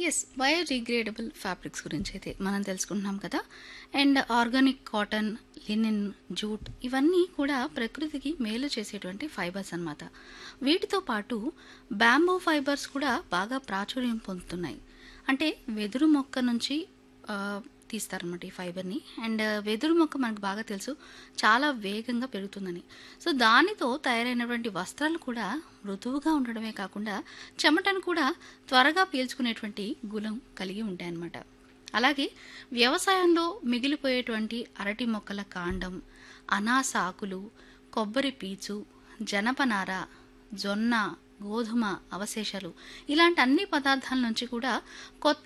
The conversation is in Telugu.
ఎస్ బయోడిగ్రేడబుల్ ఫ్యాబ్రిక్స్ గురించి అయితే మనం తెలుసుకుంటున్నాం కదా and organic cotton linen jute ఇవన్నీ కూడా ప్రకృతికి మేలు చేసేటువంటి ఫైబర్స్ అన్నమాట వీటితో పాటు బ్యాంబో ఫైబర్స్ కూడా బాగా ప్రాచుర్యం పొందుతున్నాయి అంటే వెదురు మొక్క నుంచి ఆ, తీస్తారన్నమాట ఈ ఫైబర్ని అండ్ వెదురు మొక్క మనకు బాగా తెలుసు చాలా వేగంగా పెరుగుతుందని సో దానితో తయారైనటువంటి వస్త్రాలు కూడా మృదువుగా ఉండడమే కాకుండా చెమటను కూడా త్వరగా పీల్చుకునేటువంటి గుణం కలిగి ఉంటాయన్నమాట అలాగే వ్యవసాయంలో మిగిలిపోయేటువంటి అరటి మొక్కల కాండం అనాస ఆకులు కొబ్బరి పీచు జనపనార జొన్న గోధుమ అవశేషాలు ఇలాంటి అన్ని పదార్థాల నుంచి కూడా కొత్త